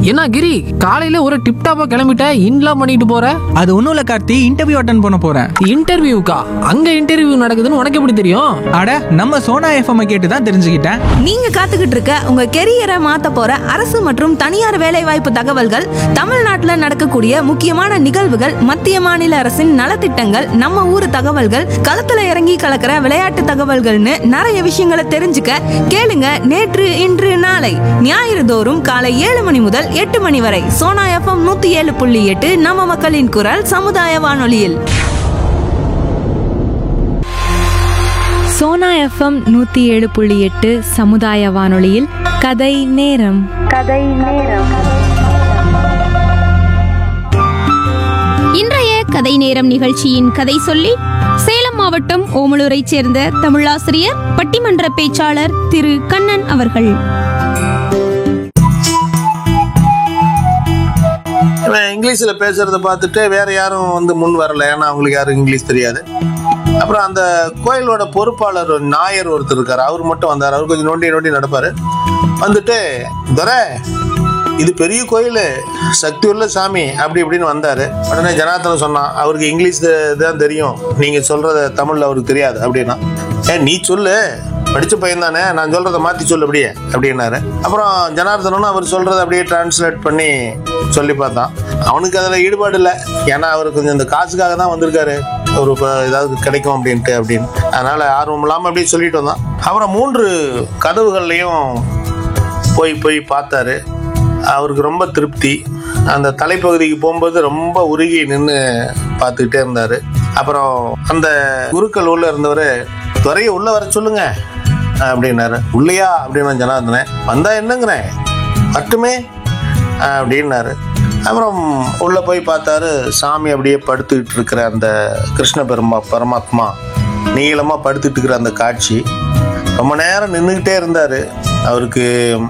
என்ன கிரி காலையில ஒரு டிப்டாப்பா கிளம்பிட்ட இன்லாம் பண்ணிட்டு போற அது ஒன்றும் இல்லை கார்த்தி இன்டர்வியூ அட்டன் பண்ண போகிறேன் இன்டர்வியூக்கா அங்க இன்டர்வியூ நடக்குதுன்னு உனக்கு எப்படி தெரியும் அட நம்ம சோனா எஃப்எம் கேட்டு தான் தெரிஞ்சுக்கிட்டேன் நீங்க காத்துக்கிட்டு இருக்க உங்க கெரியரை மாத்த போற அரசு மற்றும் தனியார் வேலைவாய்ப்பு தகவல்கள் தமிழ்நாட்டுல நடக்கக்கூடிய முக்கியமான நிகழ்வுகள் மத்திய மாநில அரசின் நலத்திட்டங்கள் நம்ம ஊர் தகவல்கள் களத்துல இறங்கி கலக்கிற விளையாட்டு தகவல்கள்னு நிறைய விஷயங்களை தெரிஞ்சுக்க கேளுங்க நேற்று இன்று நாளை ஞாயிறு தோறும் காலை ஏழு மணி முதல் எட்டு மணி வரை சோனா எஃப்எம் நூத்தி ஏழு புள்ளி எட்டு நம்ம மக்களின் குரல் சமுதாய வானொலியில் சோனா எஃப்எம் நூற்றி ஏழு புள்ளி எட்டு சமுதாய வானொலியில் கதை நேரம் இன்றைய கதை நேரம் நிகழ்ச்சியின் கதை சொல்லி சேலம் மாவட்டம் ஓமலூரைச் சேர்ந்த தமிழாசிரியர் பட்டிமன்ற பேச்சாளர் திரு கண்ணன் அவர்கள் இவன் இங்கிலீஷ்ல பேசுறத பார்த்துட்டு வேற யாரும் வந்து முன் வரல ஏன்னா அவங்களுக்கு யாரும் இங்கிலீஷ் தெரியாது அப்புறம் அந்த கோயிலோட பொறுப்பாளர் ஒரு நாயர் ஒருத்தர் இருக்காரு அவர் மட்டும் வந்தார் அவர் கொஞ்சம் நோண்டி நோண்டி நடப்பாரு வந்துட்டு துரை இது பெரிய கோயில் சக்தி உள்ள சாமி அப்படி இப்படின்னு வந்தாரு உடனே ஜனார்த்தனம் சொன்னான் அவருக்கு இங்கிலீஷ் தான் தெரியும் நீங்க சொல்றத தமிழ்ல அவருக்கு தெரியாது அப்படின்னா ஏ நீ சொல்லு படிச்ச பையன் தானே நான் சொல்றத மாத்தி சொல்லு அப்படியே அப்படின்னாரு அப்புறம் ஜனார்தனும் அவர் சொல்றத அப்படியே டிரான்ஸ்லேட் பண்ணி சொல்லி பார்த்தான் அவனுக்கு அதில் ஈடுபாடு இல்லை ஏன்னா அவர் கொஞ்சம் இந்த காசுக்காக தான் வந்திருக்காரு ஒரு இப்போ ஏதாவது கிடைக்கும் அப்படின்ட்டு அப்படின்னு அதனால ஆர்வம் இல்லாமல் அப்படியே சொல்லிட்டு வந்தான் அப்புறம் மூன்று கதவுகள்லையும் போய் போய் பார்த்தாரு அவருக்கு ரொம்ப திருப்தி அந்த தலைப்பகுதிக்கு போகும்போது ரொம்ப உருகி நின்று பார்த்துக்கிட்டே இருந்தார் அப்புறம் அந்த குருக்கள் உள்ள இருந்தவர் துறையை உள்ள வர சொல்லுங்க அப்படின்னாரு உள்ளையா அப்படின்னு நான் ஜனார்தனேன் வந்தா என்னங்கிறேன் மட்டுமே அப்படின்னாரு அப்புறம் உள்ள போய் பார்த்தாரு சாமி அப்படியே படுத்துக்கிட்டு இருக்கிற அந்த கிருஷ்ண பெருமா பரமாத்மா நீளமாக படுத்துட்டு இருக்கிற அந்த காட்சி ரொம்ப நேரம் நின்றுக்கிட்டே இருந்தார் அவருக்கு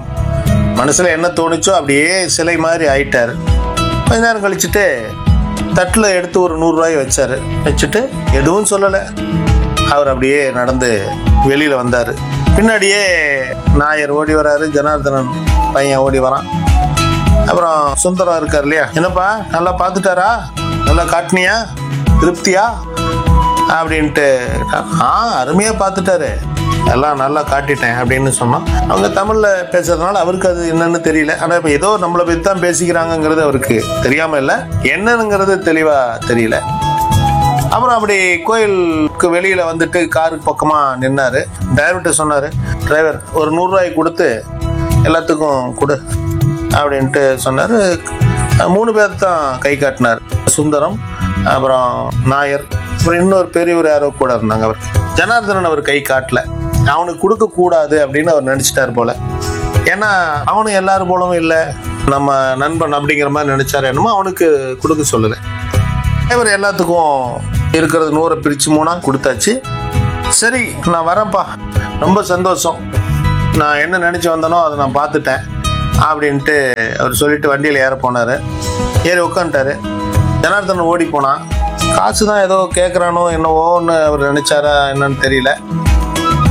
மனசில் என்ன தோணுச்சோ அப்படியே சிலை மாதிரி ஆயிட்டார் கொஞ்ச நேரம் கழிச்சுட்டு தட்டில் எடுத்து ஒரு நூறுரூவாய் வச்சார் வச்சுட்டு எதுவும் சொல்லலை அவர் அப்படியே நடந்து வெளியில் வந்தார் பின்னாடியே நாயர் ஓடி வராரு ஜனார்தனன் பையன் ஓடி வரான் அப்புறம் சுந்தரம் இருக்கார் இல்லையா என்னப்பா நல்லா பார்த்துட்டாரா நல்லா காட்டினியா திருப்தியா அப்படின்ட்டு ஆ அருமையாக பார்த்துட்டாரு எல்லாம் நல்லா காட்டிட்டேன் அப்படின்னு சொன்னோம் அவங்க தமிழில் பேசுறதுனால அவருக்கு அது என்னன்னு தெரியல ஆனால் இப்போ ஏதோ நம்மளை பற்றி தான் பேசிக்கிறாங்கங்கிறது அவருக்கு தெரியாமல் இல்லை என்னங்கிறது தெளிவாக தெரியல அப்புறம் அப்படி கோயிலுக்கு வெளியில வந்துட்டு காருக்கு பக்கமா நின்னாரு டிரைவர்கிட்ட சொன்னாரு டிரைவர் ஒரு நூறுரூவாய் கொடுத்து எல்லாத்துக்கும் கொடு அப்படின்ட்டு சொன்னாரு மூணு பேர் தான் கை காட்டினார் சுந்தரம் அப்புறம் நாயர் அப்புறம் இன்னொரு பெரியவர் யாரோ கூட இருந்தாங்க அவர் ஜனார்தனன் அவர் கை காட்டல அவனுக்கு கொடுக்க கூடாது அப்படின்னு அவர் நினைச்சிட்டார் போல ஏன்னா அவனும் எல்லாரும் போலவும் இல்லை நம்ம நண்பன் அப்படிங்கிற மாதிரி நினைச்சாரு என்னமோ அவனுக்கு கொடுக்க சொல்லலை இவர் எல்லாத்துக்கும் இருக்கிறது நூறை பிரித்து மூணாக கொடுத்தாச்சு சரி நான் வரேன்ப்பா ரொம்ப சந்தோஷம் நான் என்ன நினச்சி வந்தனோ அதை நான் பார்த்துட்டேன் அப்படின்ட்டு அவர் சொல்லிட்டு வண்டியில் ஏற போனார் ஏறி உட்காந்துட்டாரு ஜனார்தன் ஓடி போனான் காசு தான் ஏதோ கேட்குறானோ என்னவோன்னு அவர் நினச்சாரா என்னன்னு தெரியல